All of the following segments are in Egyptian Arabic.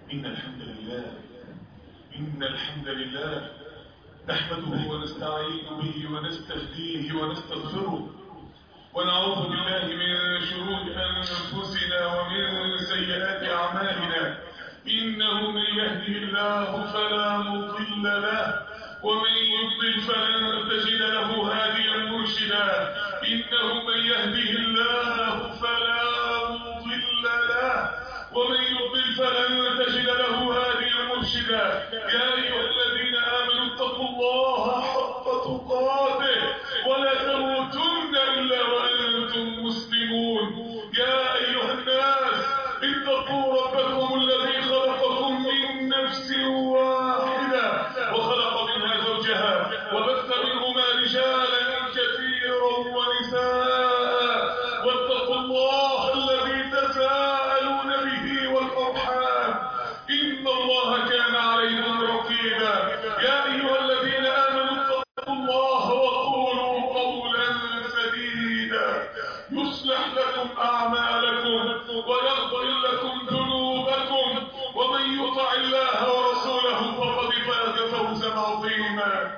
إن الحمد لله إن الحمد لله نحمده ونستعين به ونستهديه ونستغفره ونعوذ بالله من شرور أنفسنا ومن سيئات أعمالنا إنه من يهده الله فلا مضل له ومن يضلل فلن تجد له هاديا مرشدا إنه من يهده الله فلا مضل له ومن يضلل فلن تجد له هاديا مرشدا يا أيها الذين آمنوا اتقوا الله حق تقاته ولا تموتن إلا وأنتم مسلمون يا أيها الناس اتقوا ربكم الذي خلقكم من نفس واحدة وخلق منها زوجها وبث منهما رجالا كثيرا ونساء واتقوا الله الذي تساءلون به والأرحام إن الله كان عليكم رقيبا يا أيها الذين آمنوا اتقوا الله وقولوا قولا سديدا يصلح لكم أعمالكم ويغفر لكم ذنوبكم ومن يطع الله ورسوله فقد فاز فوزا عظيما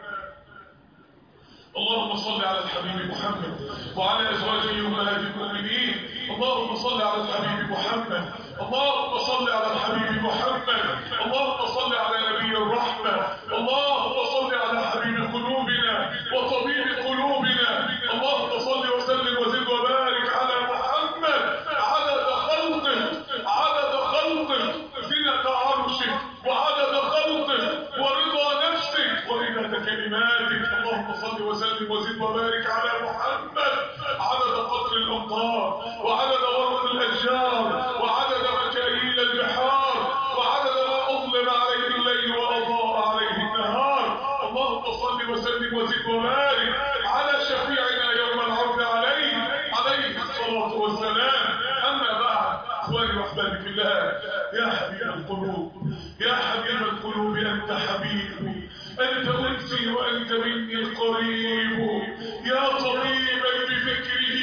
اللهم صل على الحبيب محمد وعلى ازواجه امهات المؤمنين اللهم صل على الحبيب محمد اللهم صل على الحبيب محمد اللهم صل على نبي الرحمه اللهم صل على حبيب قلوبنا وطبيب قلوبنا اللهم صل وسلم وزد وبارك على محمد عدد خلقه عدد خلقه زنة عرشك وعدد خلقه ورضا نفسك وإنة كلماتك اللهم صل وسلم وزد وبارك على محمد عدد قطر الأمطار وعدد ورق الأشجار وعدد مكاييل البحار وعدد ما أظلم عليه الليل وأضاء عليه النهار اللهم صل وسلم وزد وبارك على شفيعنا يوم العرض عليه عليه الصلاة والسلام أما بعد اخواني واحبابي في الله يا حبيب القلوب يا حبيب القلوب انت حبيبي انت انسي وانت مني القريب يا طبيبا بفكره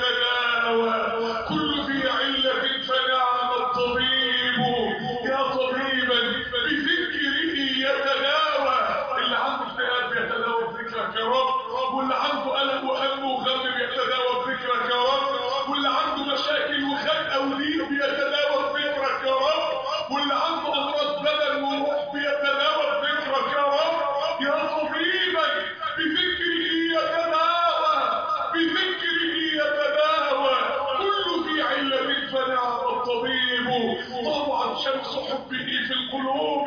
يتداوى كل ذي علة فنعم الطبيب يا طبيبا بفكره يتداوى اللي عنده اكتئاب بيتداوى بفكرك يا رب واللي عنده قلق وهم وغم بيتداوى بفكرك يا رب واللي عنده مشاكل وخنقه وضيق بيتداوى بفكرك يا رب واللي عنده امراض بدن وروح بيتداوى بفكرك يا رب يا طبيبا بفكره يتداوى بفكره يتداوى كل ذي علة فنعم الطبيب طبعا شمس حبه في القلوب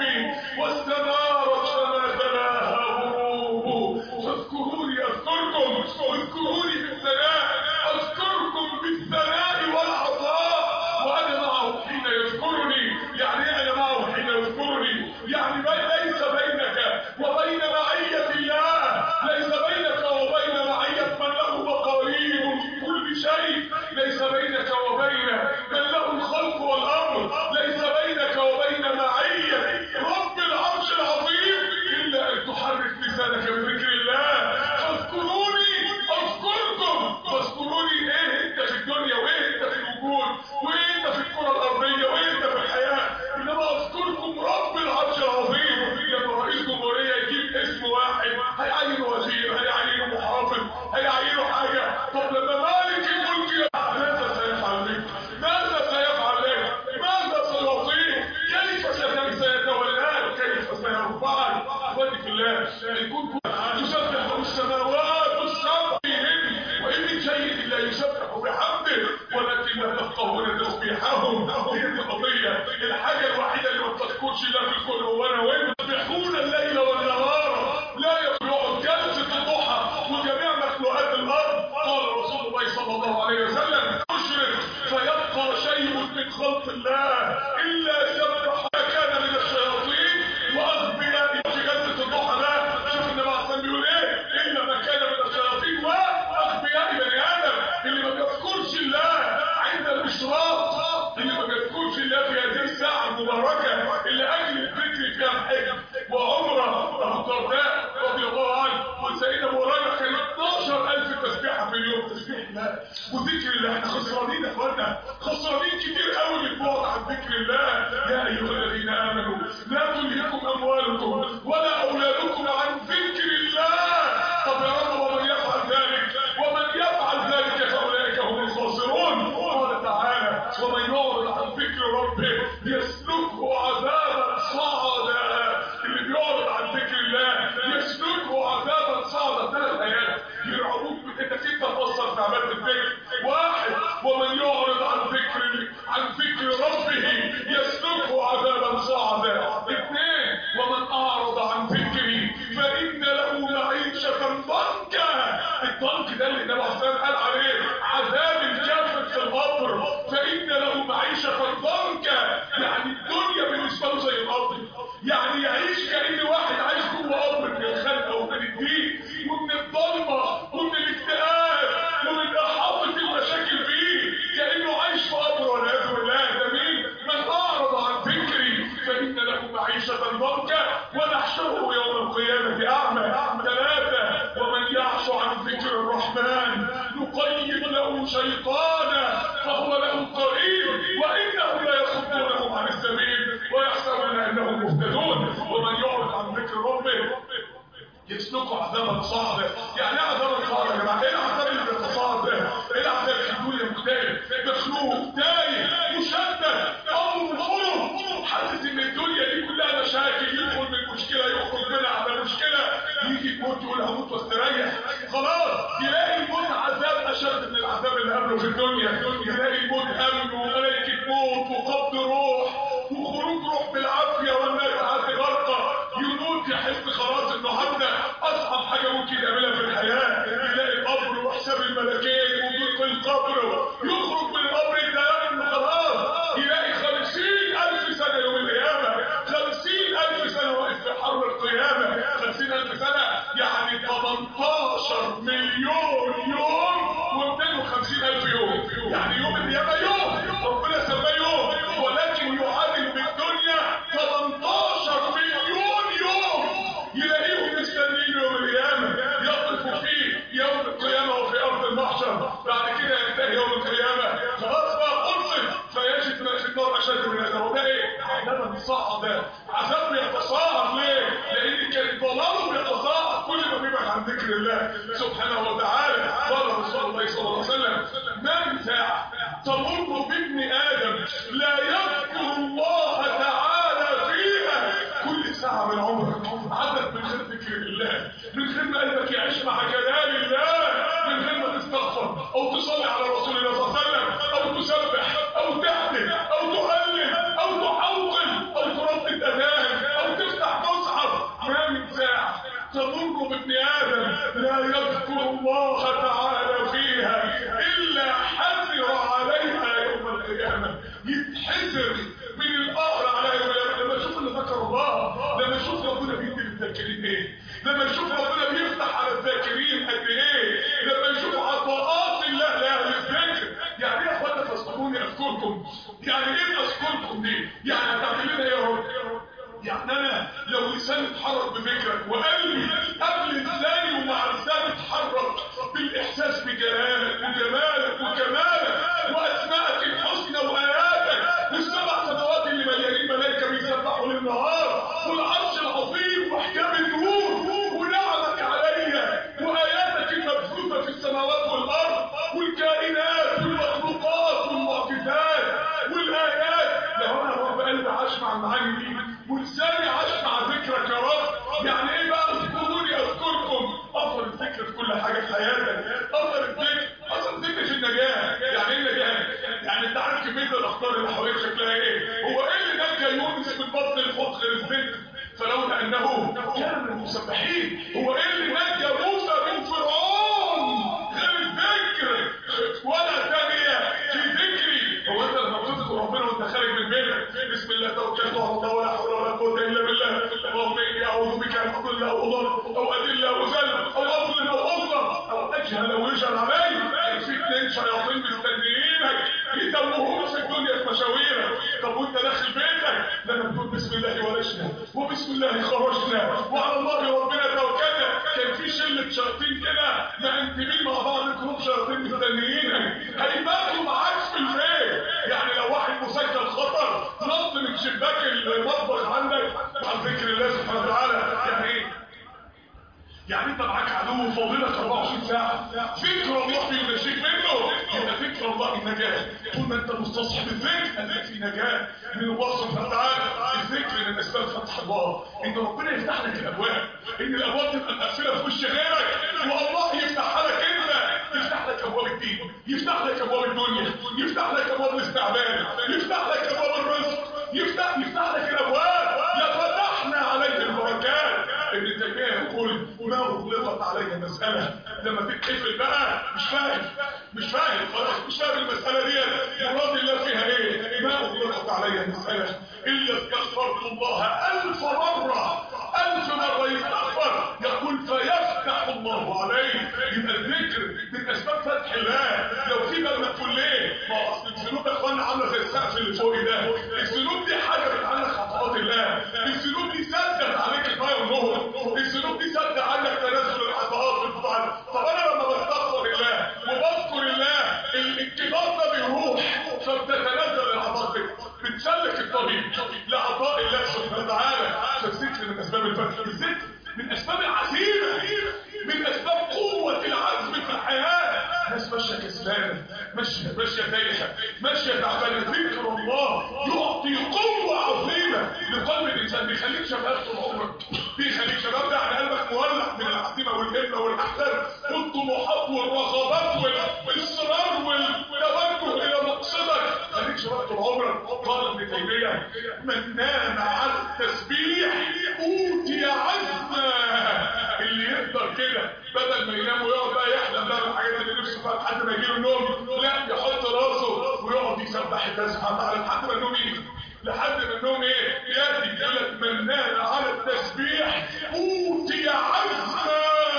واستنارت فما تلاها غروب فاذكروني اذكركم اذكروني بالثناء اذكركم بالثناء والعطاء وانا معه حين يذكرني يعني ايه انا معه حين يذكرني يعني بي- ليس بينك وبين معية الله ليس بينك وبين معية من له مقاليد في كل شيء ليس بينك وبين من له الخلق والامر ليس بينك وبين معية رب العرش العظيم الا ان تحرك لسانك بذكر الله فاذكروني اذكركم فاذكروني ايه انت في الدنيا وايه انت في الوجود وايه انت في الكره الارضيه وايه انت في الحياه انما اذكركم رب العرش العظيم لما رئيس جمهوريه يجيب اسم واحد هيعين وزير هيعين محافظ هيعين حاجه طب لما مالك الملك ماذا سيفعل لك ماذا سيفعل لك ماذا سيعطيك كيف ست- سيتولاك كيف سيرفعك اخواني في الله ان كنت تسبح السماوات السبع فيهن وان من شيء لا يسبح بحمده ولكن لا تفقهون تسبيحهم هي دي القضيه الحاجه الوحيده اللي ما بتذكرش الله في الكون هو انا وانت يسبحون الليل والنهار لا يقعد جلسه الضحى وجميع مخلوقات الارض قال رسول الله صلى الله عليه وسلم تشرق فيبقى شيء من خلق الله الا سبح ما كان من الشياطين واغبياء في جلسه الضحى ده شوف النبي عليه الصلاه بيقول ايه الا ما كان من الشياطين واغبياء بني ادم اللي ما بيذكرش الله عند الاشراق اللي ما بيذكرش الله في هذه الساعه المباركه اللي اجل الذكر فيها لا تلهكم اموالكم ولا اولادكم عن ذكر الله طب يا رب ومن يفعل ذلك ومن يفعل ذلك فاولئك هم الخاسرون قال تعالى ومن يعرض عن ذكر ربه يسلكه عذابا صعدا اللي بيعرض عن ذكر الله يسلكه عذابا صعدا ثلاث ايات يرعبوك انك انت تاثر في عباده الذكر واحد ومن يعرض عن ذكر عن ذكر ربه يسلكه عذابا صعدا اثنين ومن اعرض عن ذكري فان له معيشه ضنكا الضنك ده اللي النبي عليه الصلاه والسلام قال عليه عذاب الكافر في القبر فان له معيشه ضنكا يعني الدنيا بالنسبه له زي الارض يعني يعيش كان واحد عايش جوه قبر من الخلق ومن الدين ومن الظلمه ومن الاكتئاب ومن احاطه المشاكل فيه كانه عايش في قبر والعياذ بالله ده مين؟ من اعرض عن ذكري فان له معيشه ضنكا ونحشره يوم القيامه اعمى ثلاثه ومن يعش عن ذكر الرحمن نقيض له شيطانا فهو له قريب وانهم لا يصدونهم عن السبيل ويحسبون انهم مهتدون ومن يعرض عن ذكر ربه يسلكوا عذابا صعبا يعني ايه عذابا صعبا يا جماعه ايه العذاب اللي بيتصاعد ده ايه العذاب في الدنيا مكتئب مخنوق تايه مشتت امر فرم حاسس ان الدنيا دي كلها مشاكل يدخل من مشكله يخرج منها على مشكله يجي يموت يقول هموت واستريح خلاص يلاقي الموت عذاب اشد من العذاب اللي قبله في الدنيا يلاقي الموت هم وملائكه موت وقبض روح وخروج روح بالعافيه والناس عاد غرقه يموت يحس خلاص انه حتى اصعب حاجه ممكن يقابلها في الحياه يلاقي القبر وحساب الملكين وضيق القبر يخرج من القبر يلاقي انه خلاص يلاقي خمسين الف سنه يوم القيامه خمسين الف سنه واقف في حرب القيامه خمسين الف سنه يعني 18 مليون يوم و250 الف يوم يعني يوم القيامه يوم ربنا سماه يوم ولكن يعادل بالدنيا 18 مليون يوم يلاقيهم مستنيين يوم القيامه يقف فيه يوم القيامه وفي ارض المحشر بعد كده ينتهي يوم القيامه خلاص بقى خلصت فيجد ما في النار اشد من هذا وده ايه؟ عذاب صعد عذاب بيتصاعد ليه؟ لان كان ضلاله بيتصاعد كل ما بيبعد عن ذكر الله سبحانه وتعالى قال رسول الله صلى الله عليه وسلم ما من ساعه تمر بابن ادم لا يذكر الله تعالى فيها كل ساعه من عمرك عدت من غير ذكر الله من غير ما قلبك يعيش مع جلال الله من غير ما تستغفر او تصلي على رسول الله صلى الله عليه وسلم او تسبح او تهدي او تهلل او تحوقل او تردد اذان او تفتح مصحف ما من ساعه تمر بابن ادم لا يذكر الله تعالى فيها الا حسر عليها يوم القيامه يتحسر من القهر على يوم القيامه لما يشوف اللي ذكر الله لما يشوف ربنا بيدي للذاكرين ايه لما يشوف ربنا بيفتح على الذاكرين قد ايه لما يشوف عطاءات الله لاهل الذكر يعني ايه يا اخوانا تذكروني اذكركم يعني ايه اذكركم دي يعني هتعمل لنا ايه يا رب يعني انا لو لساني اتحرك بفكرك وقلبي قبل لساني ومع لساني اتحرك بالاحساس بجلالك وجمالك وكمالك واسمائك الحسنى واياتك والسبع سماوات اللي مليانين ملائكه بيسبحوا للنهار والعرش العظيم وحجاب النور ونعمك عليا واياتك المبثوثه في السماوات والارض والكائنات والمخلوقات والمعجزات والايات لو انا رب قلبي عاش مع المعاني دي ولساني عاش مع ذكرك يا رب يعني ايه بقى اذكروني اذكركم اثر الذكر في كل حاجه في حياتك اثر الذكر اثر الذكر في النجاه يعني ايه النجاه يعني انت عارف كميه الاخطار اللي حواليك شكلها ايه هو ايه اللي نجى يونس من بطن الحوت غير الذكر فلولا انه كان من المسبحين هو ايه اللي نجى موسى من فرعون غير الذكر ولا ثانيه في ذكري هو انت لما بتذكر ربنا وانت خارج من بيتك بسم الله توكلت على الله ولا حول ولا قوه الا بالله اللهم اني اعوذ بك ان اضل او اضل او اذل او اذل او اظلم او اظلم او اجهل او يجهل علي في اثنين شياطين مستنيينك يتوهوك في الدنيا في مشاويرك طب وانت داخل بيتك لما بتقول بسم الله ولجنا وبسم الله خرجنا وعلى الله ربنا توكلنا كان في شله شياطين كده مأنتمين مع بعض كلهم شياطين مستنيينك هيباتوا معاك في البيت يعني لو واحد مسجل خطر نط من شباك المطبخ عندك عن ذكر الله سبحانه وتعالى يعني ايه يعني انت معاك عدو فاضلك 24 ساعة ذكر الله بينجيك منه يبقى ذكر الله النجاة طول ما انت مستصحب الذكر انت في نجاة من الله سبحانه وتعالى الذكر من اسباب فتح الله ان ربنا يفتح لك الابواب ان الابواب تبقى مقفلة في وش غيرك والله يفتحها لك انت يفتح لك ابواب الدين يفتح لك ابواب الدنيا يفتح لك ابواب الاستعباد يفتح لك ابواب الرزق يفتح يفتح لك الابواب يفتحنا عليه البركات ابن تيميه يقول ما اغلقت علي مساله لما تتقفل بقى مش فاهم مش فاهم خلاص مش فاهم المساله دي مراد الله فيها ايه ما اغلقت علي مساله الا استغفرت الله الف مره الف مره يستغفر يقول فيفتح الله عليه يبقى الذكر من اسباب فتح الله لو في باب مقفول ليه ما هو اصل الذنوب يا اخوانا عامله زي السقف اللي فوق ده الذنوب دي حاجه بتعلق خطوات الله الذنوب دي سدت عليك الماء والنور الذنوب دي سد عنك تنزل العطاءات والفضل طب انا لما بستغفر الله وبذكر الله الانكبار ده بيروح فبتتنزل العطاء بتسلك الطريق لعطاء الله سبحانه وتعالى فالذكر من اسباب الفتح الذكر من اسباب العزيمه من اسباب قوه العزم في الحياه ناس ماشيه كسلانه ماشيه ماشيه تايهه ماشيه تعبانه ذكر الله يعطي قوه عظيمه لقلب الانسان بيخليك شباب طول عمرك بيخليك شباب ده على قلبك مولع من العزيمه والهمه والاحلام والطموحات والرغبات والاصرار والتوجه الى مقصدك خليك شباب طول عمرك قال ابن تيميه من نام على التسبيح اوتي عزما اللي يقدر كده بدل ما ينام ويقعد بقى يحلم بقى بالحاجات اللي نفسه فيها لحد ما يجيله النوم لا يحط راسه ويقعد يسبح الله سبحانه وتعالى لحد ما النوم يجي لحد ما النوم ايه ياتي يقول لك من نام على التسبيح اوتي عزما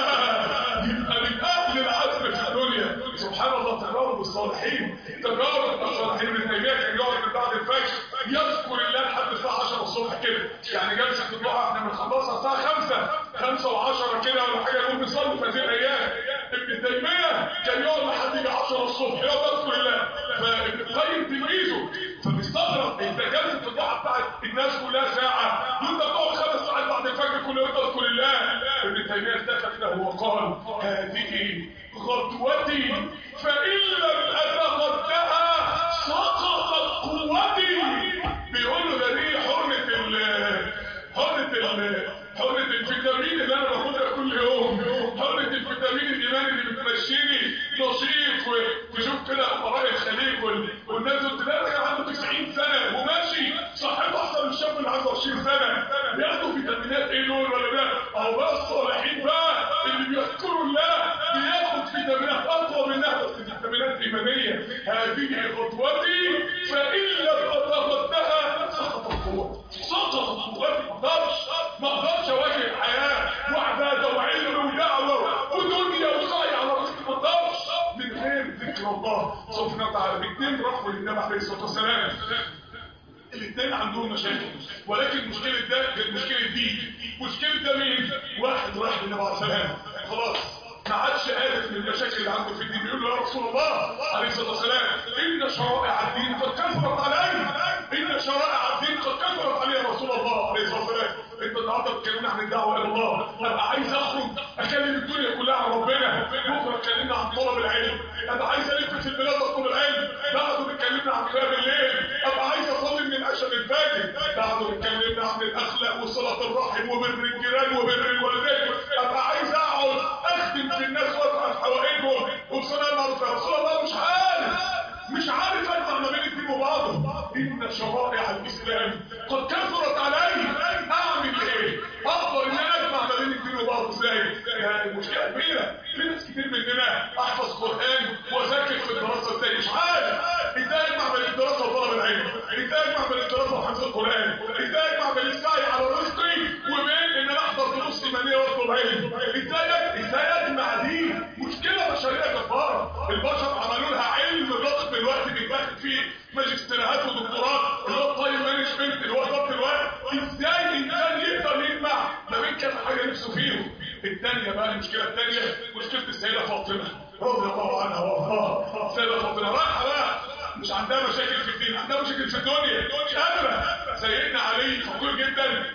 يبقى من اهل العزم في الدنيا سبحان الله تجارب الصالحين تجارب الصالحين من تيميه كان يقعد من بعد الفجر يذكر الله لحد الساعه 10 الصبح كده يعني جلسه الضحى احنا بنخلصها الساعه 5 5 و10 كده ولا حاجه نقوم نصلي في هذه الايام ابن تيميه كان يقعد لحد يجي 10 الصبح يقعد يذكر الله فابن القيم تلميذه فبيستغرب انت جلسه الضحى بتاعت الناس كلها ساعه وانت بتقعد خمس ساعات بعد الفجر كل يوم تذكر الله ابن تيميه ارتكب له وقال هذه غدوتي فان لم اتغدها سقطت قوتي بيقول له ده دي حرمه ال حرمه ال حرمه الفيتامين اللي انا باخدها كل يوم حرمه الفيتامين الايماني اللي بتمشيني نشيط وتشوف كده امراء الخليج والناس قلت ده راجل عنده 90 سنه وماشي صحته احسن من الشاب اللي عنده 20 سنه بياخدوا فيتامينات ايه دول ولا ده اهو بقى الصالحين بقى اللي بيذكروا الله بياخد فيتامينات اقوى منها بس فيتامينات ايمانيه هذه خطوتي فان لم اتغدها سقطت قوتي سقطت قوتي ما اقدرش ما اقدرش اواجه الحياه وعباده وعلم ودعوه ودنيا وسعي على رزق ما اقدرش من غير ذكر الله سبحانه وتعالى الاثنين راحوا للنبي عليه الصلاه والسلام الاثنين عندهم مشاكل ولكن مشكله ده غير مشكله دي مشكله ده مين واحد راح للنبي عليه السلام خلاص ما عادش عارف من المشاكل اللي عنده في الدين بيقول له يا رسول الله عليه الصلاه والسلام ان شرائع الدين قد كثرت علي ان شرائع الدين قد كثرت علي يا رسول الله عليه الصلاه والسلام انت النهارده بتكلمنا عن الدعوه الى الله ابقى عايز اخرج اكلم الدنيا كلها عن ربنا بكره اتكلمنا عن طلب العلم ابقى عايز الف في البلاد اطلب العلم بعده اتكلمنا عن قيام الليل ابقى عايز اصلي من العشاء للفجر بعده اتكلمنا عن الاخلاق وصله الرحم وبر الجيران وبر الوالدين ابقى عايز اقعد اخدم في الناس وافهم حوائجهم وبصلاه المعروف يا رسول الله مش عارف مش عارف اجمع ما بين الدين وبعضه ان شرائع الاسلام قد كثرت علي اعمل ايه اقدر ان انا اجمع ما بين الدين وبعضه ازاي يعني مشكله كبيره في ناس كتير مننا احفظ قران واذاكر في الدراسه ازاي مش عارف ازاي اجمع بين الدراسه وطلب العلم ازاي اجمع بين الدراسه وحفظ القران ازاي اجمع بين السعي على رزقي وبين ان انا احضر دروس ايمانيه واطلب علم ازاي ازاي اجمع دي مشكله بشريه جباره البشر عملوا لها علم ضغط الوقت بيتاخد فيه ماجستيرات ودكتوراه اللي هو التايم مانجمنت اللي هو ضبط الوقت ازاي انسان يقدر يجمع ما بين كذا حاجه نفسه فيهم الثانيه بقى المشكله الثانيه مشكله السيده فاطمه رضي الله عنها وارضاها السيده فاطمه رايحه بقى مش عندها مشاكل في الدين عندها مشاكل في الدنيا مش قادره سيدنا علي فقير جدا وهي شايفه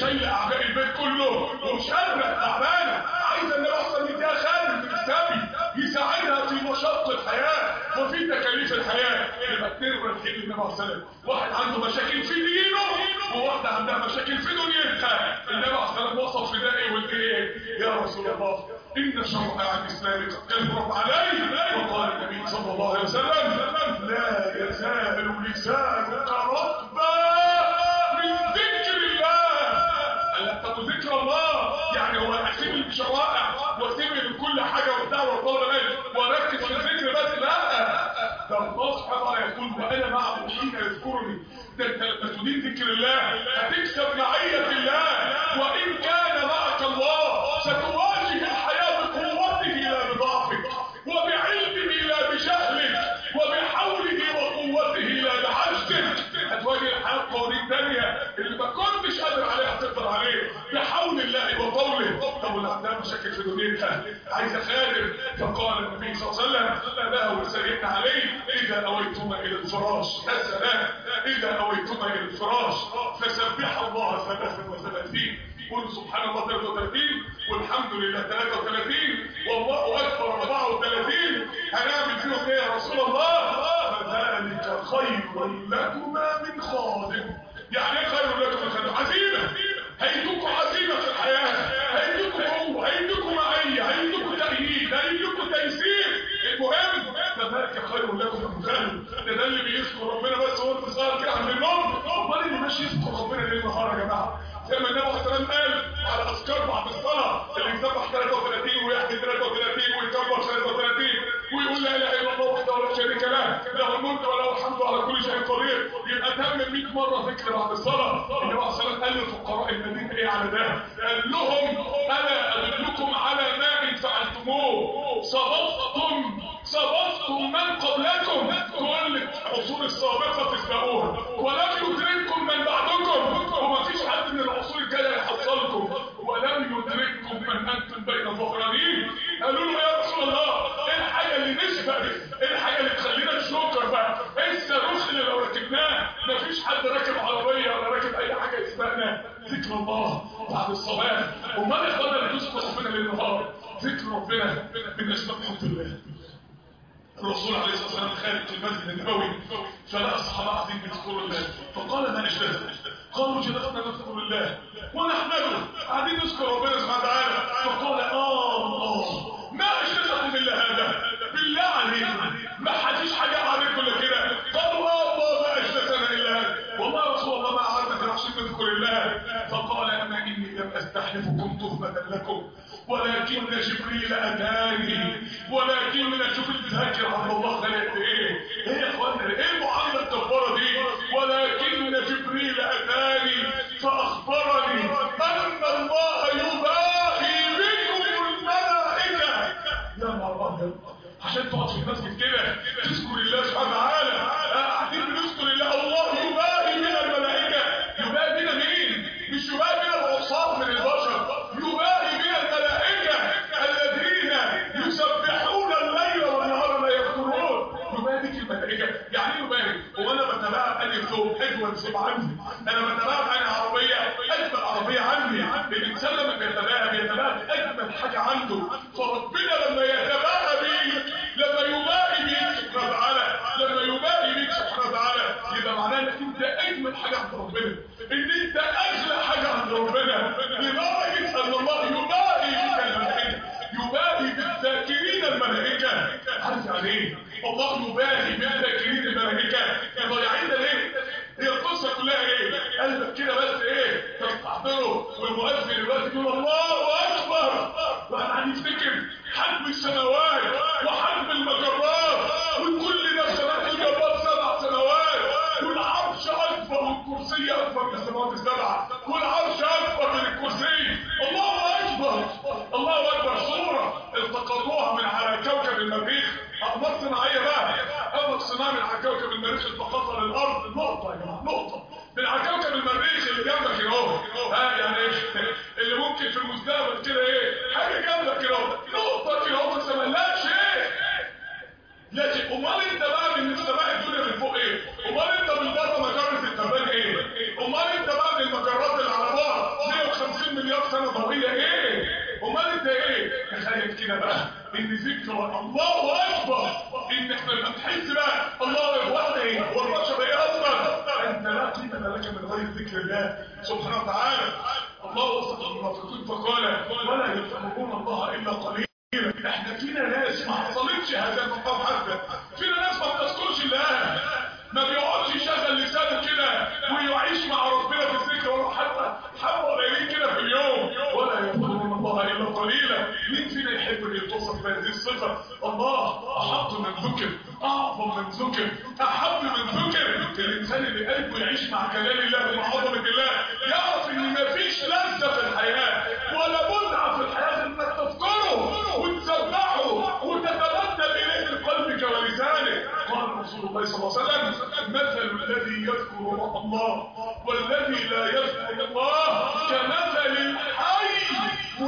شايل اعباء البيت كله ومشرق تعبانه عايزه النبي اصلا يديها خادم من السبي يساعدها في مشق الحياه وفي تكاليف الحياه يبقى اتنين رايحين للنبي عليه السلام واحد عنده مشاكل في دينه وواحده عندها مشاكل في دنيتها النبي عليه السلام وصف في ده ايه والايه يا رسول الله ان شرع الاسلام قد كثرت عليه وقال النبي صلى الله عليه وسلم لا يزال لسانك رطبا من ذكر الله ألا طب ذكر الله يعني هو اسيب الشرائع واسيب كل حاجه والدعوه والطلب واركز في الذكر بس لا ده الله سبحانه وتعالى يقول وانا معه حين يذكرني ده انت لما تدين ذكر الله هتكسب معيه الله وان كان معك الله ستواجه الحياه بقوته لا بضعفك وبعلمه لا بجهلك وبحوله وقوته لا بعجزك هتواجه الحياه بقوانين تانيه اللي ما كنتش قادر عليها تقدر عليه بحول الله وقوله طب واللي عندها مشاكل في دنيتها عايزه خادم فقال النبي صلى الله عليه وسلم له سيدنا علي اذا اويتما الى الفراش يا سلام اذا اويتما الى الفراش فسبح الله ثلاثا وثلاثين قل سبحان الله 33 والحمد لله 33 والله اكبر 34 هنعمل فيهم ايه يا رسول الله فذلك خير لكما من خادم يعني ايه خير لكم من خادم عزيمه هيدوكوا عزيمه في الحياه هيدوكوا قوه هيدوكوا معيه هيدوكوا تأييد هيدوكوا تيسير المهم فذلك خير لكم من خادم ده ده اللي بيذكر ربنا بس هو انت صار كده عند النوم امال اللي ماشي يذكر ربنا ليل نهار يا جماعه زي ما النبي عليه السلام قال على اذكار بعد الصلاه اللي يسبح 33 ويحكي 33 ويكبر 33 ويقول لا اله الا الله وحده لا شريك له له الملك وله الحمد على كل شيء قدير يبقى تم 100 مره ذكر بعد الصلاه النبي عليه السلام قال لفقراء المدينه ايه على ده؟ قال لهم الا ادلكم على ما ان فعلتموه سبقتم سبقتم من قبلكم كل العصور السابقه تسبقوها ولم يدرككم من بعدكم وما فيش حد من العصور الجايه يحصلكم ولم يدرككم من انتم بين ظهرانين قالوا له يا رسول الله ايه الحاجه اللي نسبق ايه الحاجه اللي تخلينا نشكر بقى ايه الصاروخ اللي لو ركبناه مفيش حد راكب عربيه ولا راكب اي حاجه يسبقنا ذكر الله بعد الصلاه امال يا اخوانا اللي نذكر ربنا للنهار ذكر ربنا من اسباب حب الله الرسول عليه الصلاه والسلام خارج في المسجد النبوي فلقى الصحابه قاعدين بيذكروا الله فقال ما اجلسنا قالوا جلسنا نذكر الله ونحمده قاعدين نذكر ربنا سبحانه وتعالى فقال اه الله ما اجلسكم الا هذا بالله عليكم ما حدش حاجه عليكم الا كده قالوا اه الله ما اجلسنا الا هذا والله يا رسول الله ما قعدنا كده عشان نذكر الله فقال اما اني لم استحلفكم تهمه لكم ولكن جبريل اتاني ولكن شوف الذاكر عن الله خلقت ايه ايه يا اخوانا ايه المعامله الجباره دي ولكن جبريل اتاني فاخبرني ان الله يباهي بكم الملائكه يا نهار ابيض عشان تقعد في المسجد كده تذكر الله سبحانه وتعالى قاعدين بنذكر الله الله يباهي بنا الملائكه يباهي بنا مين مش يباهي بنا العصاه من البشر يباهي بنا الملائكه الذين يسبحون الليل والنهار لا يفترون يباهي بك الملائكه يعني ايه يباهي هو انا بتابعها بأني ثوب حلوه نسيب عندي انا بتابعها بأني عربيه اجمل عربيه عندي الانسان لما بيتباهى بيتباهى باجمل حاجه عنده فربنا لما يتباهى بيك لما يباهي بيك سبحانه وتعالى لما يباهي بيك سبحانه وتعالى يبقى معناه انك انت اجمل حاجه عند ربنا ان انت اغلى حاجه عند ربنا لدرجه ان الله يباهي بك الملائكه يباهي بالذاكرين الملائكه عارف يعني ايه الله يباهي بالذاكرين الملائكه ضايعين ده ليه هي القصه كلها ايه قلبك كده بس ايه تستحضره والمؤذن دلوقتي يقول الله اكبر وقاعد يفتكر حجم السماوات وحجم المجرات وكل ده سماوات الجبار سبع سماوات والعرش اكبر والكرسي اكبر من السماوات السبعه والعرش اكبر من الكرسي الله اكبر الله اكبر صوره التقطوها من على كوكب المريخ اقمار صناعيه بقى قمر صناعي من على كوكب المريخ التقطها للارض نقطه يا جماعه نقطه من على كوكب المريخ اللي جنبك كده اهو ها يعني ايه اللي ممكن في المستقبل كده ايه حاجه جنبك كده اهو نقطه كده اهو في السماء لا شيء لا شيء امال انت بقى من السماء الدنيا من فوق ايه امال انت من بره مجره التبان ايه امال انت بقى من المجرات اللي على بعد فينا بقى ان ذكر الله اكبر ان احنا لما نحس بقى الله اكبر واحنا ايه هو البشر ايه اصلا انت لا قيمه لك من غير ذكر الله سبحانه وتعالى الله وصف المنافقين فقال ولا يفهمون الله الا قليلا احنا فينا ناس ما حصلتش هذا المقام حتى فينا ناس ما بتذكرش الله ما بيقعدش يشغل لسانه كده ويعيش مع ربنا في الذكر ولا حتى حبه قليلين كده في اليوم ولا يذكرون الله الا قليلا مين فينا يحب ان يتصف بهذه الصفه الله احط من ذكر اعظم من ذكر احب من ذكر الانسان اللي قلبه يعيش مع جلال الله ومع عظمه الله يعرف ان مفيش لذه في الحياه ولا متعه في الحياه انك تذكره وتسبحه وتتبدل اليه بقلبك ولسانك قال رسول الله صلى الله عليه وسلم مثل الذي يذكر الله والذي لا يذكر الله كمثل الحي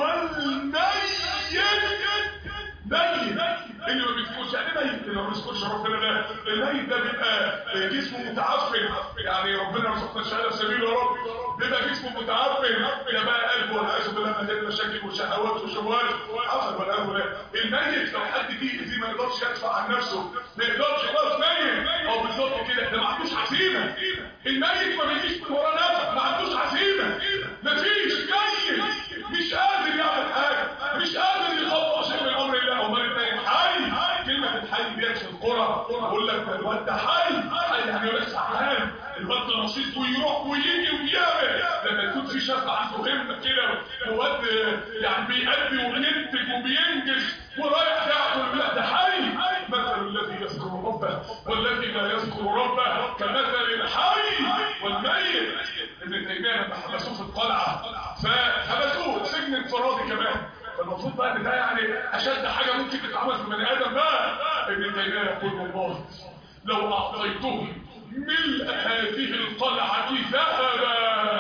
والميت ميت اللي ما بيذكرش يعني ميت اللي ما بيذكرش ربنا ده الميت ده بيبقى جسمه متعفن يعني ربنا رزقنا الشهاده في سبيله يا رب بيبقى جسمه متعفن يا بقى قلبه والعياذ بالله مليان مشاكل وشهوات وشبهات عفوا والعياذ النيت لو حد جه يأذيه ما يقدرش يدفع عن نفسه ما يقدرش خلاص نايم او بالظبط كده ده ما عندوش عزيمه الميت ما بيجيش من ورا نفسه ما عندوش عزيمه مفيش ميت مش قادر يعمل حاجه مش قادر يخطط شيء من امر الله امال التاني حي كلمه الحي ديت في القرى يقول لك ده الواد ده حي حي يعني يقول لك سعان الواد ده نشيط ويروح ويجي ويعمل لما يكون في شاب عنده همه كده وواد يعني بيأدي وبينتج وبينجز ورايح ياكل لا ده حي مثل الذي يذكر ربه والذي لا يذكر ربه كمثل الحي والميت ابن تيميه لما حبسوه في القلعه فحبسوه سجن انفرادي كمان فالمفروض بقى ان ده يعني اشد حاجه ممكن تتعمل في بني ادم بقى ابن تيميه يقول والله لو اعطيتهم ملء هذه القلعه ذهبا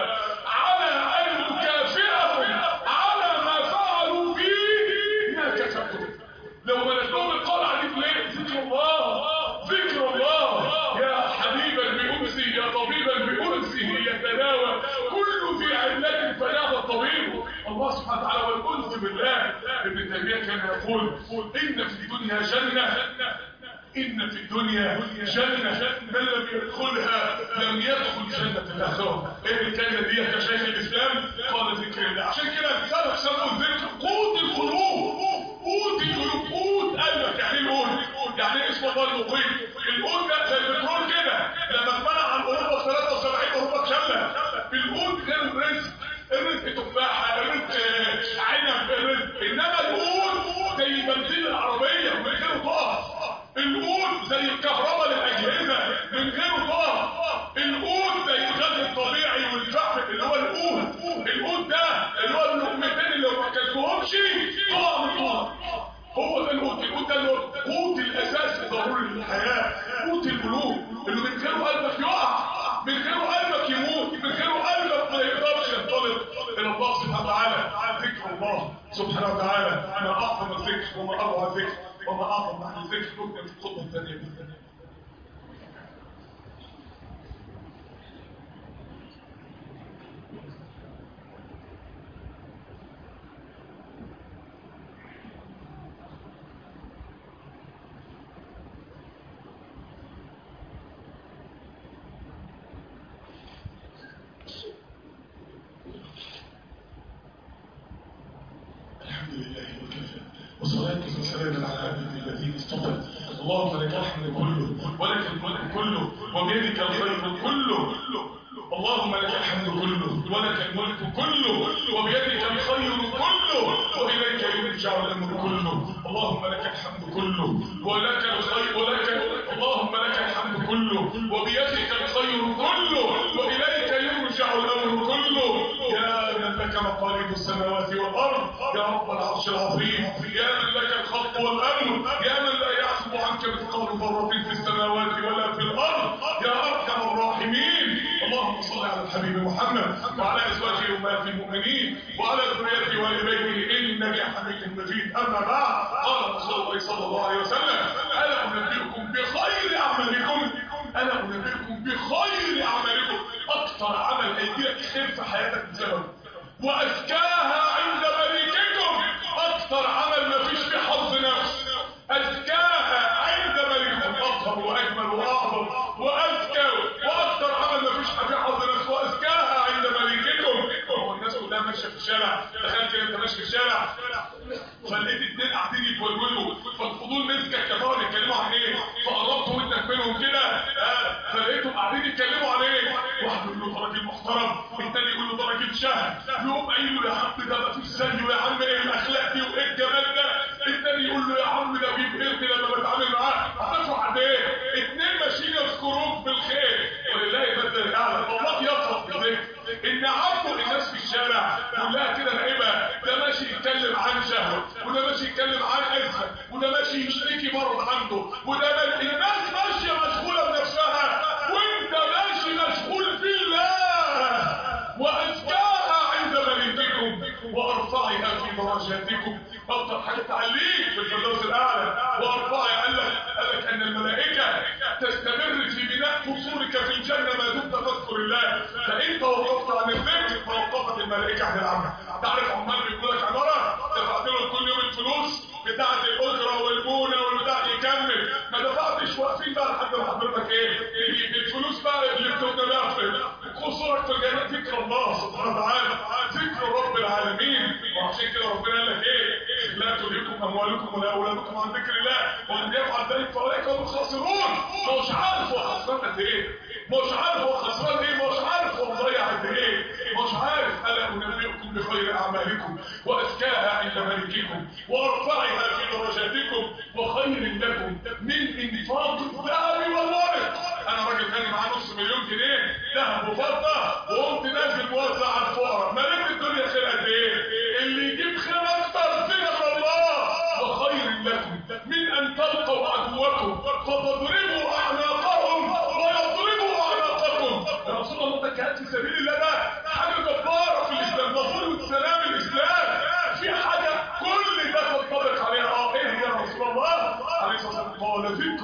على ان تكافئهم على ما فعلوا فيه ما كسبتم لو ملكتهم القلعه دي بليه ذكر الله ذكر الله يا حبيبا بأنسي يا طبيبا بأنسه يتداوى كل ذي علة فنادى الطبيب الله سبحانه وتعالى والأنس بالله ابن تيمية كان يقول إن في الدنيا جنة إن في الدنيا جنة من لم يدخلها لم يدخل جنة الآخرة إيه الكلمة دي يا شيخ الإسلام قال ذكر الله عشان كده السلف سموا الذكر قوت القلوب قوت القلوب قوت قلبك يعني ايه القوت يعني اسم الله المقيم القوت ده زي البترول كده لما اتمنع عن اوروبا 73 اوروبا شامله القوت غير الرزق الرزق تفاحه الرزق عنب الرزق انما القوت زي بنزين العربيه من غير طاقه القوت زي الكهرباء للاجهزه من غير طاقه القوت زي الغاز الطبيعي والفحم اللي هو القوت القوت ده اللي هو اللقمتين اللي ما كلتهمش طلع من طولك هو ده القوت القوت ده اللي هو قوت الاساس الضروري للحياه قوت القلوب اللي من غيره قلبك يقع من غيره قلبك يموت من غيره قلبك ما يقدرش ينطلق الى الله سبحانه وتعالى ذكر الله سبحانه وتعالى ما اعظم الذكر وما اروع الذكر وما اعظم معنى الذكر نكتب في الخطبه الثانيه باذن الله الحمد لله وكفى وصلاة وسلام على عبده الذين اصطفى اللهم لك الحمد كله ولك الملك كله وبيدك الخير كله اللهم لك الحمد كله ولك الملك كله وبيدك الخير كله واليك يرجع الامر كله اللهم لك الحمد كله ولك الخير ولك اللهم لك الحمد كله وبيدك الخير كله واليك يرجع الامر كله يا من لك مقاليد السماوات والارض يا رب العرش العظيم يا من لك الخلق والامر يا من لا يعزب عنك مثقال ذره في السماوات ولا في الارض يا ارحم الراحمين اللهم صل على الحبيب محمد وعلى ازواجه امهات المؤمنين وعلى ذريته وال بيته انك حميد مجيد اما بعد قال رسول الله صلى الله عليه وسلم الا انبئكم بخير اعمالكم الا انبئكم بخير اعمالكم اكثر عمل هيجيلك خير في حياتك بسببه وازكاها عند مليككم اكثر عمل ما فيش فيه الشارع تخيل كده انت ماشي في الشارع فلقيت اتنين قاعدين يتولولوا فالفضول مسكك يا ترى يتكلموا عن ايه فقربت ودنك منهم كده آه، فلقيتهم قاعدين يتكلموا عن ايه واحد يقول له ده راجل محترم التاني يقول له ده راجل شهم يقوم قايل له يا عم ده ما فيش زيه يا عم ايه الاخلاق دي وايه الجمال ده التاني يقول له يا عم ده بيبهرني لما بتعامل معاه هتفرح قد ايه اتنين ماشيين يذكروك بالخير ولله مثل الاعلى والله يفرح بذلك ان عبد الناس في الشارع كلها كده نائبه ده ماشي يتكلم عن شهوه وده ماشي يتكلم عن عزه وده ماشي يشتكي مرض عنده وده ماشي الناس ماشيه مشغوله بنفسها وانت ماشي مشغول في الله وازكاها عند مليككم وارفعها في درجاتكم افضل حاجه تعليق في الفردوس الاعلى وارفعها قال لك قال لك ان الملائكه تستمر في بناء قصورك في الجنه ما دمت تذكر الله فان توقفت عن الذكر توقفت الملائكه عن العمل تعرف عمال بيقول لك عباره دفعت له كل يوم الفلوس بتاعت الاجره والبونه والبتاع يكمل ما دفعتش واقفين بقى لحد ما حضرتك ايه الفلوس بقى اللي بتبقى في قصورك في الجنه ذكر الله سبحانه وتعالى ذكر رب العالمين وعشان كده ربنا قال لك ايه لا تلهكم اموالكم ولا اولادكم عن ذكر الله ومن يفعل ذلك فاولئك هم الخاسرون مش عارف هو خسران قد ايه مش عارف هو خسران ايه مش عارف هو مضيع قد ايه مش عارف الا انبئكم بخير اعمالكم وازكاها عند ملككم وارفعها في درجاتكم وخير لكم من انفاق الذهب والورق انا راجل غني معاه نص مليون جنيه ذهب وفضه وقمت نازل موزع على الفقراء ملك الدنيا خير قد ايه اللي يجيب خير اكتر ذكر الله وخير لكم من ان تلقوا عدوكم فتضربوا اعناقهم ويضربوا اعناقكم يا رسول الله ده كانت في سبيل الله ده حاجه جباره في الاسلام مفهوم السلام الاسلام في حاجه كل ده تنطبق عليها اه ايه هي يا رسول الله عليه الصلاه والسلام قال ذكر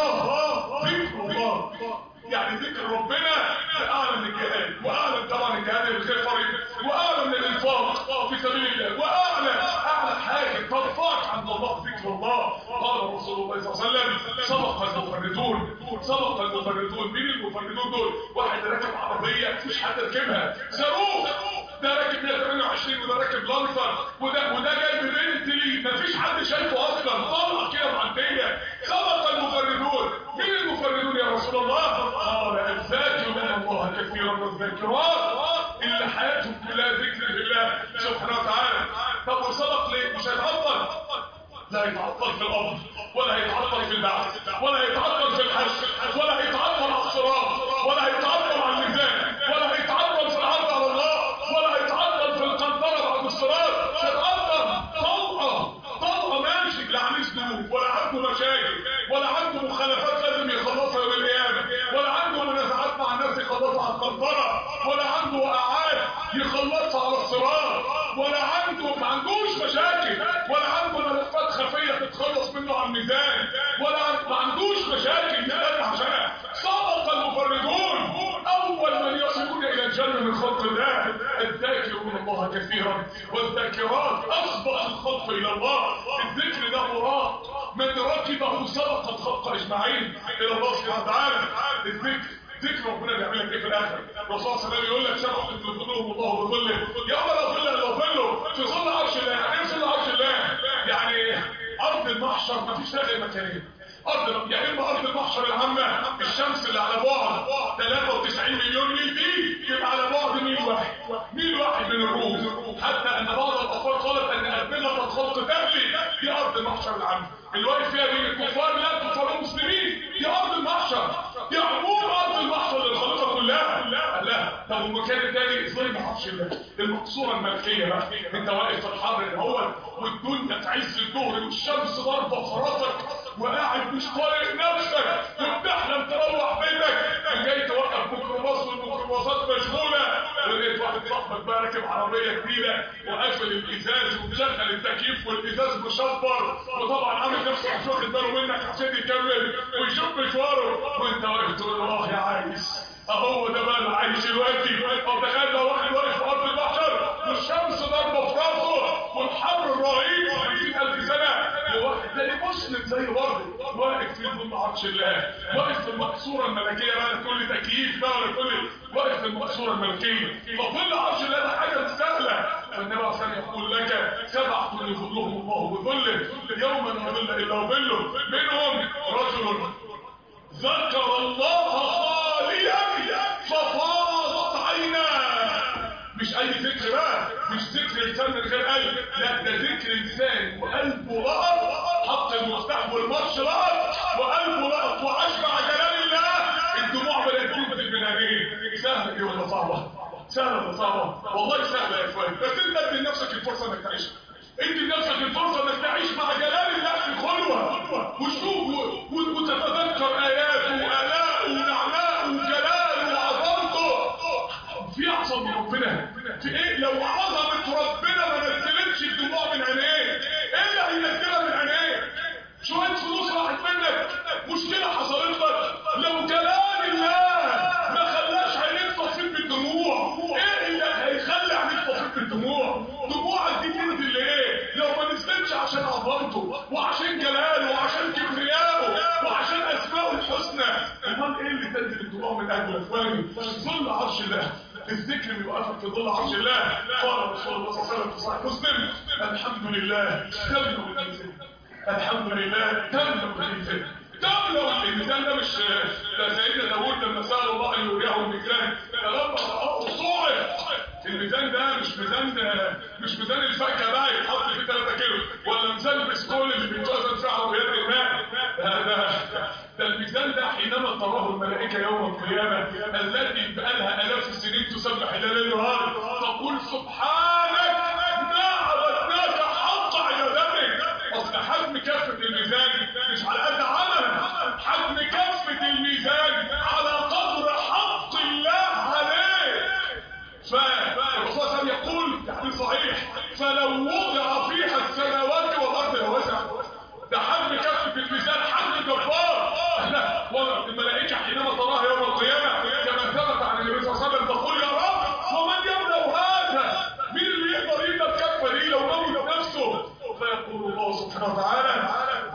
الله ذكر الله يعني ذكر ربنا اعلى من الجهاد واعلى طبعا الجهاد الخير فريض واعلى من الانفاق في سبيل الله واعلى اعلى حاجه ترفعك عند الله ذكر الله قال رسول الله صلى الله عليه وسلم سبق المفردون سبق المفردون مين المفردون دول واحد راكب عربيه مفيش حد ركبها صاروخ ده راكب 128 وده راكب لانسر وده وده جاي ببنتلي مفيش حد شايفه اصلا طلقه كده معديه سبق المفردون مين المفردون يا رسول الله قال الذاكرون الله كثيرا والذاكرات اللي حياتهم كلها ذكر لله سبحانه وتعالى طب وسبق ليه مش هيتعطل لا يتعطل في الامر ولا هيتعطل في البعث ولا هيتعطل في الحج ولا هيتعطل على الصراط ولا هيتعطل على الميزان ولا هيتعطل في العرض على الله ولا هيتعطل في القنطره بعد الصراط هيتعطل طلقه طلقه ماشي لا عليه ذنوب ولا عنده مشاكل ولا عنده مخالفات لازم يخلصها يوم القيامه ولا عنده منازعات مع الناس يخلصها على القنطره ولا عنده وقعات يخلصها على الصراط ولا عنده ما عندوش مشاكل ولا عنده ملفات خفيه تتخلص منه على الميزان ولا ما عندوش مشاكل يتابع عشانها سبق المفردون اول من يصلون الى الجنه من خلق الله الذاكرون الله كثيرا والذاكرات اصبح الخلق الى الله الذكر ده مراد من ركبه سبق الخلق اجمعين الى الله سبحانه وتعالى الذكر ذكر ربنا بيعمل لك ايه في الاخر الرسول صلى الله عليه وسلم يقول لك سبق ان يظلهم الله بظله يوم لا ظل الا ظله في ظل عرش الله يعني ايه ظل عرش الله يعني ارض المحشر ما فيش غير مكانين ارض يا اما ارض المحشر العامه الشمس اللي على بعد 93 مليون ميل دي يبقى على بعد ميل واحد ميل واحد من الروم حتى ان بعض الاطفال قالت ان ادمغه الخلق تبلي دي ارض المحشر العامه اللي واقف فيها بين الكفار لا كفار مسلمين دي ارض المحشر دي عموم ارض المحشر للخليقه كلها لا لا طب المكان الثاني ازاي ما اعرفش الله المقصوره الملكيه بقى انت واقف في الحر الاول والدنيا في عز الظهر والشمس ضاربه في راسك وقاعد مش طايق نفسك وبتحلم تروح بيتك جاي توقف ميكروباص والميكروباصات مشغوله ولقيت واحد صاحبك بقى راكب عربيه جديده وقافل الازاز ومشغل التكييف والازاز مشبر وطبعا عامل نفسه مش واخد باله منك عشان يكمل ويشوف مشواره وانت واقف تقول له اه يا عايز اهو ده بقى اللي عايش دلوقتي طب تخيل لو واحد واقف في ارض المحشر والشمس ضاربه في راسه والحر الرهيب 50000 سنه وواحد تاني مسلم زي برضه واقف في ظل عرش الله واقف في المقصوره الملكيه بقى كل تكييف بقى ولا كل واقف في المقصوره الملكيه فظل عرش الله ده حاجه مش سهله فالنبي الا الا وظله منهم رجل ذكر الله خاليا ففاضت عيناه مش اي ذكر بقى مش ذكر لسان من غير قلب لا ده ذكر لسان وقلبه لقط حط المفتاح والماتش لقط وقلبه لقط وعاش مع جلال الله الدموع بدات تنزل من عينيه سهله دي ولا صعبه سهله ولا صعبه والله سهله يا اخوان بس انت ادي لنفسك الفرصه انك تعيشها ادي لنفسك الفرصه انك تعيش مع جلال الله في خلوه وشوف وتتذكر اياته والاءه ونعماءه وجلاله وعظمته في اعظم من ربنا في ايه لو عظمه ربنا ما نزلتش الدموع من عينيه ايه اللي هينزلها من عينيه شويه فلوس راحت منك مشكله حصلت لك لو جلال الله ما خلاش عينيك تصيب بالدموع ايه اللي هيخلي عينيك تصيب بالدموع دموعك دي تنزل لايه لو ما نزلتش عشان عظمته وعشان جلاله وعشان كبريائه وعشان اسمائه الحسنى امال ايه اللي تنزل الدموع من قلبه يا اخواني ظل عرش الله الذكر بيوقفك في ظل عرش الله قال رسول الله صلى الله عليه وسلم في صحيح مسلم الحمد لله تملك الميزان الحمد لله تملك الميزان تملك الميزان ده مش ده سيدنا داوود لما سال الله ان يريه الميزان فلما راه صعد الميزان ده مش ميزان ده مش ميزان الفاكهه بقى يتحط فيه 3 كيلو ولا ميزان البسكول اللي بيتوزن فيه عربيات الماء ده ده ده الميزان ده حينما تراه الملائكه يوم القيامه التي بقالها الاف السنين تسبح الليل والنهار تقول سبحانك ما عبدناك حق عبادتك اصل حجم كفه الميزان مش على قد عملك حجم كفه الميزان على قدر حق الله عليه فالرسول صلى الله عليه وسلم يقول في حديث صحيح فلو وضع فيها السماوات والارض لوسع ده حجم كفه الميزان حجم جبار والملائكه حينما تراها يوم القيامه كما ثبت عن النبي صلى الله عليه وسلم تقول يا رب ومن يملا هذا مين اللي يقدر يملا الكفه دي لو موت نفسه فيقول الله سبحانه وتعالى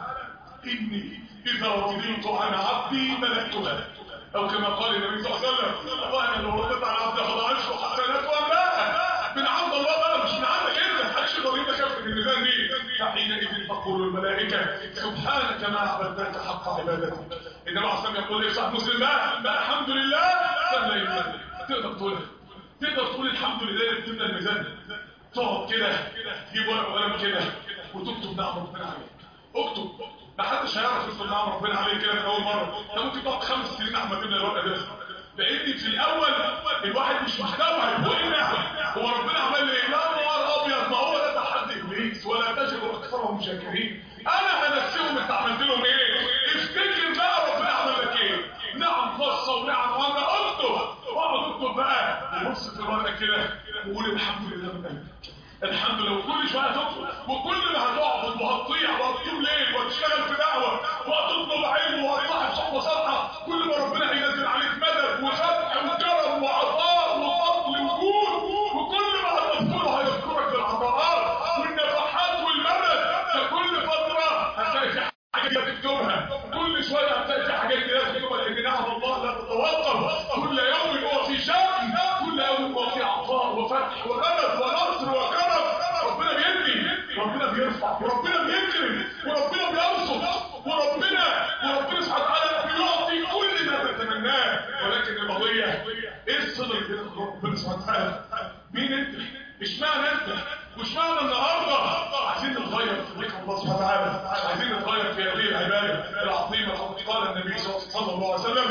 اني اذا رضيت عن عبدي ملكتها او كما قال النبي صلى الله عليه وسلم الله انا لو رضيت عن عبدي فضعنش حسنات واملاها من عند الله بقى مش من عندك انت محدش يقدر يملك كفه الميزان دي فحينئذ تقول الملائكه سبحانك ما عبدناك حق عبادتك النبي عليه الصلاه يقول لي صاحب مسلم بقى بقى الحمد لله تملا الميزان تقدر تقولها تقدر تقول الحمد لله اللي بتملى الميزان تقعد كده تجيب ورقه وقلم كده وتكتب نعم ربنا عليك اكتب ما حدش هيعرف يكتب نعم ربنا عليك كده من اول مره انت ممكن تقعد خمس سنين عم تملى الورقه دي لان في الاول الواحد مش مستوعب هو ايه نعم هو ربنا عمل لي ايه نهار ابيض ما هو ده تحدي ابليس ولا تجد اكثرهم شاكرين انا هنسيهم انت عملت لهم ايه افتكر بقى ربنا عمل لك ايه نعم خاصه ونعم وانا اكتب واقعد اكتب بقى بص في الورقه كده وقول الحمد لله من قلبك الحمد لله وكل شويه هتطلب وكل ما هتقعد وهتطيع وهتطيب ليل وهتشتغل في دعوه وهتطلب علم وهتصاحب صحبه صالحه كل ما ربنا هينزل عليك مدد وفتح وكرم وعطاء وفضل وجود وكل ما هتذكره هيذكرك بالعطاءات والنفحات والمدد فكل فتره هتلاقي في حاجه تكتبها كل شويه هتلاقي في حاجات كده تكتبها لان نعم الله لا تتوقف كل يوم هو في شأن كل يوم هو في عطاء وفتح ومدد ونصر وكرم ربنا بيدي ربنا بيرفع وربنا بيكرم وربنا بيرصد وربنا وربنا سبحانه وتعالى بيعطي كل ما تتمناه ولكن القضيه ايه الصله اللي بينك ربنا سبحانه وتعالى مين انت اشمعنى انت واشمعنى النهارده عايزين نتغير في ذكر الله سبحانه وتعالى عايزين نتغير في هذه العباده العظيمه قال النبي صلى الله عليه وسلم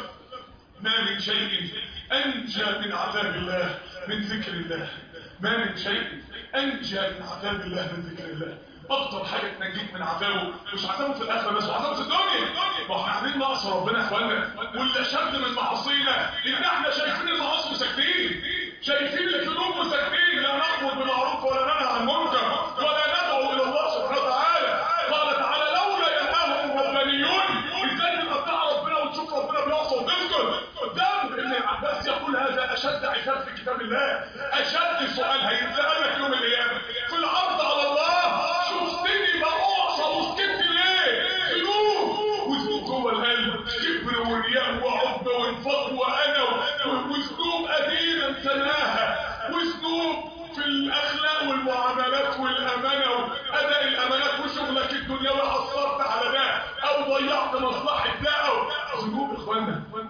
ما من شيء أنجى من عذاب الله من ذكر الله ما من شيء أنجى من عذاب الله من ذكر الله أكتر حاجة تنجيك من عذابه مش عذابه في الآخرة بس عذابه في الدنيا ما احنا عاملين نقص ربنا يا اخوانا واللي شد من معاصينا إن احنا شايفين المعاصي وساكتين شايفين الذنوب وساكتين لا نأمر بمعروف ولا ننهى عن منكر ولا ندعو إلى الله سبحانه وتعالى قال تعالى لولا ينهاهم الربانيون ازاي تبقى بتاع ربنا وتشوف ربنا بيعصى وتذكر قدام ابن عباس يقول هذا اشد عتاب في كتاب الله اشد سؤال هيتسالك يوم القيامه في العرض على الله شفتني بعصى وسكت ليه ذنوب وذنوب جوه القلب كبر ورياء وعب وانفاق وانا وذنوب قديما سناها وذنوب في الاخلاق والمعاملات والامانه واداء الامانات وشغلك الدنيوي حصل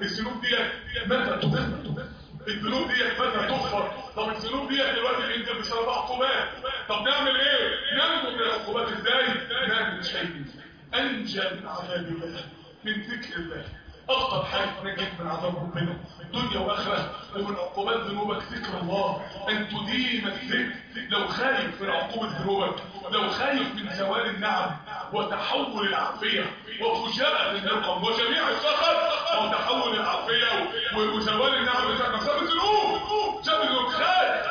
الذنوب دي متى تغفر الذنوب دي متى تغفر طب الذنوب دي دلوقتي بينزل بسبب عقوبات طب نعمل ايه ننجو من العقوبات ازاي نعمل شيء انجى من عذاب الله من ذكر الله اخطر حاجه نجيت من عذاب ربنا دنيا واخره ومن عقوبات ذنوبك ذكر الله ان تديم الذكر لو خايف من عقوبه ذنوبك لو خايف من زوال النعم وتحول العافيه وفجاءه النقم وجميع السخط وتحول العافيه وزوال النعم بتاعك بسبب الذنوب بسبب الذنوب خايف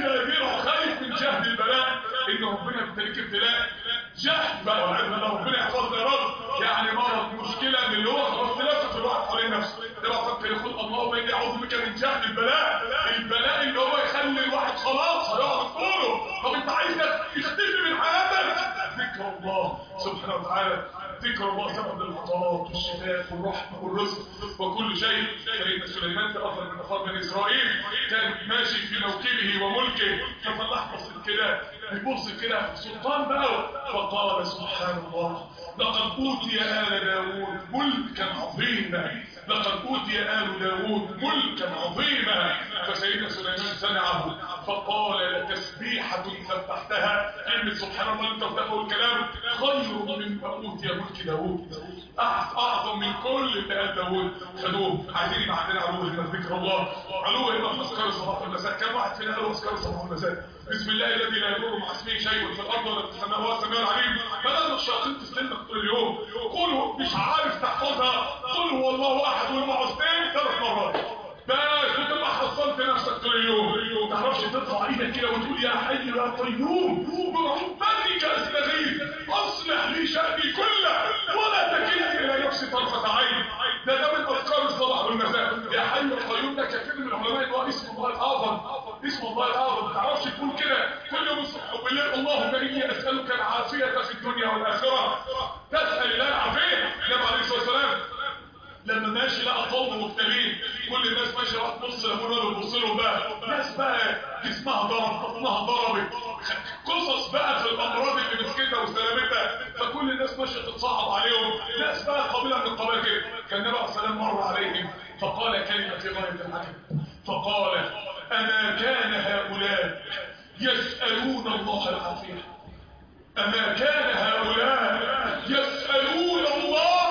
بلا خايف من جهد البلاء ان ربنا يبتليك ابتلاء جهد بقى والعياذ بالله ربنا يحفظنا يا رب يعني مرض مشكله من اللي هو خلاص تلفت الواحد حوالين نفسه ده بقى فكر يقول اللهم اني اعوذ بك من جهد البلاء البلاء اللي هو يخلي الواحد خلاص هيقعد طوله طب انت عايز تختفي من حياتك ذكر الله سبحانه وتعالى ذكر الله سبب العطاء والشفاء والرحمه والرزق وكل شيء سيدنا سليمان في اثر من اثار بني اسرائيل كان ماشي في موكبه وملكه ففلاح بص كده بيبص كده في السلطان بقى فقال سبحان الله لقد اوتي ال داوود ملكا عظيما لقد اوتي ال داوود ملكا عظيما فسيدنا سليمان سمعه فقال تسبيحه سبحتها كلمه سبحان الله انت بتقول الكلام خير مما اوتي ملك داوود اعظم من كل اللي قال داوود خدوه عايزين يبقى عندنا علوه هنا ذكر الله علوه هنا في اذكار الصباح والمساء كم واحد فينا قال اذكار الصباح والمساء بسم الله الذي لا يضر مع اسمه شيء في الارض ولا في السماء هو السميع العليم بدل الشياطين تسلمك طول اليوم قولوا مش عارف تحفظها قل هو الله احد والمعوذتين ثلاث مرات بس وتبقى حصلت نفسك طول اليوم ما تعرفش تطلع ايدك كده وتقول يا حي يا قيوم برحمتك استغيث اصلح لي شأني كله ولا تكلني الى نفسي طرفة عين ده ده من اذكار الصباح والمساء يا حي يا قيوم ده كثير من العلماء ان هو اسم الله الاعظم اسم الله الاعظم ما تعرفش تقول كده كل يوم الصبح وبالليل اللهم اني اسالك العافيه في الدنيا والاخره تسال الله العافيه النبي عليه الصلاه والسلام لما ماشي لقى قوم مبتلين كل الناس ماشيه راح تبص لابونا بتبص لهم بقى ناس بقى جسمها ضرب بطنها ضربت قصص بقى في الامراض اللي مسكتها وسلامتها فكل الناس ماشيه تتصعب عليهم ناس بقى قبيله من القبائل كده كان النبي عليه السلام مر عليهم فقال كلمه في غايه العجب فقال اما كان هؤلاء يسالون الله العافيه اما كان هؤلاء يسالون الله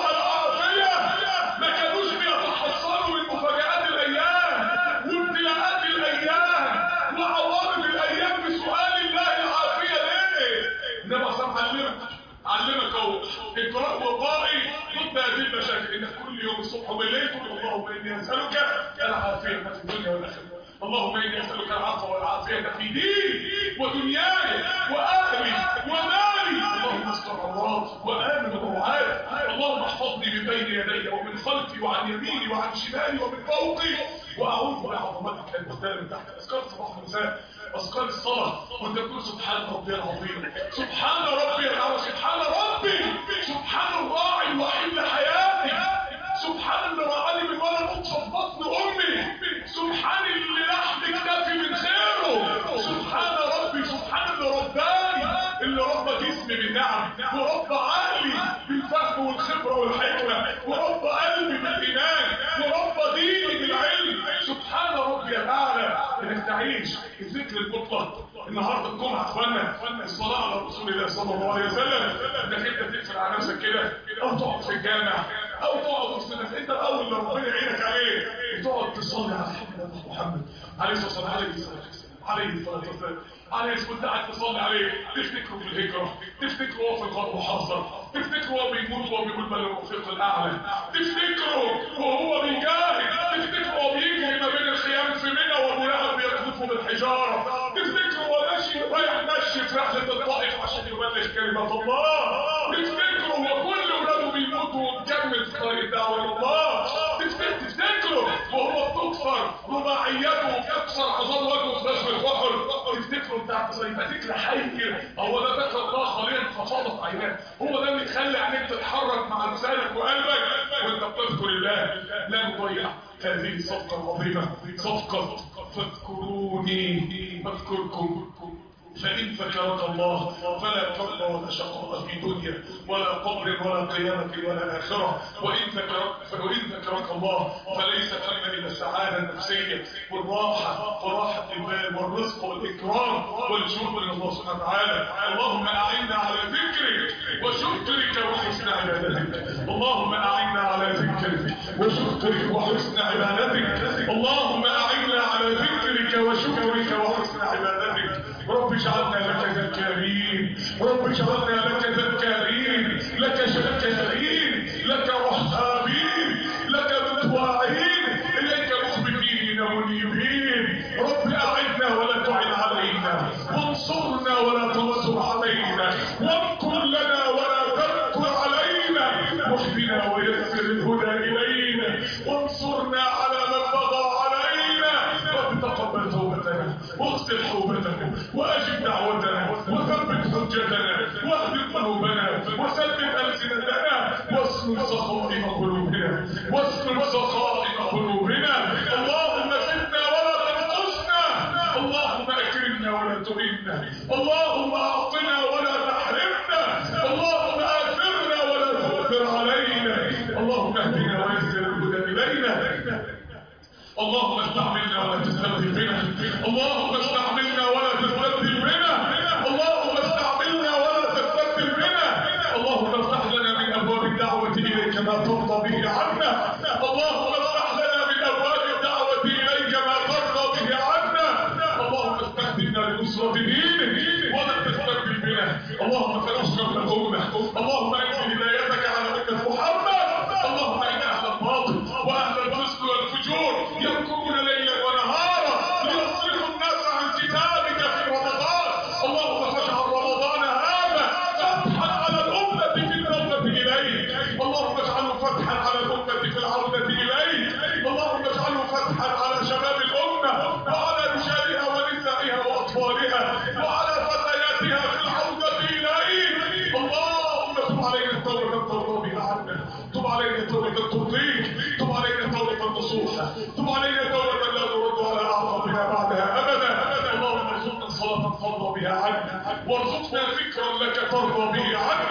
ما كانوش بيتحصلوا من مفاجآت الأيام وابتلاءات الأيام وعوارض الأيام بسؤال الله العافية ليه؟ إنما صار علمك علمك اهو اقرأ وقائي ضد هذه المشاكل إنك كل يوم الصبح وبالليل تقول اللهم إني أسألك العافية في الدنيا والآخرة اللهم إني أسألك العفو والعافية في ديني ودنياي وأهلي ومالي اللهم استر عورات وآمن روعات اللهم احفظني من بين يدي ومن خلفي وعن يميني وعن شمالي ومن فوقي وأعوذ بعظمتك المختلف من تحت أذكار الصباح والمساء أذكار الصلاة وأنت تقول سبحان ربي العظيم سبحان ربي العظيم سبحان ربي سبحان الراعي الوحيد لحياتي سبحان اللي رعاني من وانا نطفه في بطن امي سبحان اللي لحم كتافي من خيره سبحان ربي سبحان اللي رباني اللي ربى جسمي بالنعم وربى عقلي بالفهم والخبره والحكمه وربى قلبي بالايمان وربى ديني بالعلم سبحان ربي الاعلى انك تعيش الذكر المطلق النهارده الجمعه اخوانا الصلاه على رسول الله صلى الله عليه وسلم انك انت تقفل على نفسك كده او تقعد في الجامع او تقعد وسط الناس انت الاول اللي ربنا يعينك عليه وتقعد تصلي على حبيبنا محمد عليه الصلاه والسلام عليه الصلاه والسلام عليه الصلاه والسلام عليه كنت قاعد تصلي عليه تفتكره في الهجره تفتكره وهو في الغرب محاصر تفتكره وهو بيموت وهو بيقول بل الرفيق الاعلى تفتكره وهو بيجاهد تفتكره وهو بيجري ما بين الخيام في منى وابو لهب بيقذفه بالحجاره تفتكره وهو ماشي رايح ماشي في رحله الطائف عشان يبلغ كلمه الله تفتكره وكل اولاده بيموتوا ومكمل في طريق الدعوه الى الله تفتكره وهو بتكسر رباعياته وبتكسر عظام وجهه في نشر البحر تفتكره بتاع يبقى ذكر حي هو ده ذكر الله خاليا ففاضت عيناه هو ده اللي يخلي عينيك تتحرك مع لسانك وقلبك وانت بتذكر الله لا نضيع هذه الصفقه العظيمه صفقه فاذكروني اذكركم فإن فكرك الله فلا فقر ولا شقاء في دنيا ولا قبر ولا قيامة ولا آخرة وإن ذكرك وإن ذكرك الله فليس فينا إلا السعادة النفسية والراحة وراحة البال والرزق والإكرام والشكر لله سبحانه وتعالى اللهم أعنا على ذكرك وشكرك وحسن عبادتك اللهم أعنا على ذكرك وشكرك وحسن عبادتك اللهم أعنا على ذكرك وشكرك وحسن عبادتك رب اجعلنا لك ذكارين رب اجعلنا لك ذكارين لك شكارين لك رحابين لك متواعين إليك مخبتين منيبين رب أعنا ولا تعن علينا وانصرنا ولا تنصر علينا وامكر لنا ولا تمكر علينا واهدنا ويسر الهدى إلينا وانصرنا على من بغى علينا رب تقبل توبتنا واغسل حوبتنا واجب دعوتنا وثبت حجتنا واهد قلوبنا وثبت ألسنتنا واسلل سخائم قلوبنا واسلل سخائم قلوبنا اللهم زدنا ولا تنقصنا اللهم اكرمنا ولا تهنا اللهم اعطنا ولا تحرمنا اللهم اثرنا ولا تؤثر علينا اللهم اهدنا ويسر الهدى الينا اللهم استعملنا ولا تستبدل بنا اللهم استعملنا ولا تستبدل بنا اللهم استعملنا ولا تستبدل بنا اللهم افتح لنا من ابواب الدعوه اليك ما ترضى به عنا اللهم افتح لنا من ابواب الدعوه اليك ما ترضى به عنا اللهم استخدمنا لنصره دينك ولا تستبدل بنا اللهم فنشرف الامه اللهم انزل هدايتك على امه محمد اللهم ان اهل الباطل واهل الفسق والفجور يمكرون ليلا ونهارا ليصرفوا الناس عن كتابك في رمضان اللهم فاجعل رمضان هذا فتحا على الامه في التوبه اليك اللهم اجعله فتحا على الامه في العوده اليك اللهم اجعله فتحا على شباب الامه وعلى رجالها ونسائها واطفالها وعلى فتياتها في العوده اليك اللهم تب علينا توبه ترضى بها عنا تب علينا توبه ترضيك تب علينا توبه نصوحه تب علينا توبه لا نرد على اعقابنا بعدها ابدا اللهم ارزقنا صلاه ترضى بها عنا وارزقنا ذكرا لك ترضى به عنا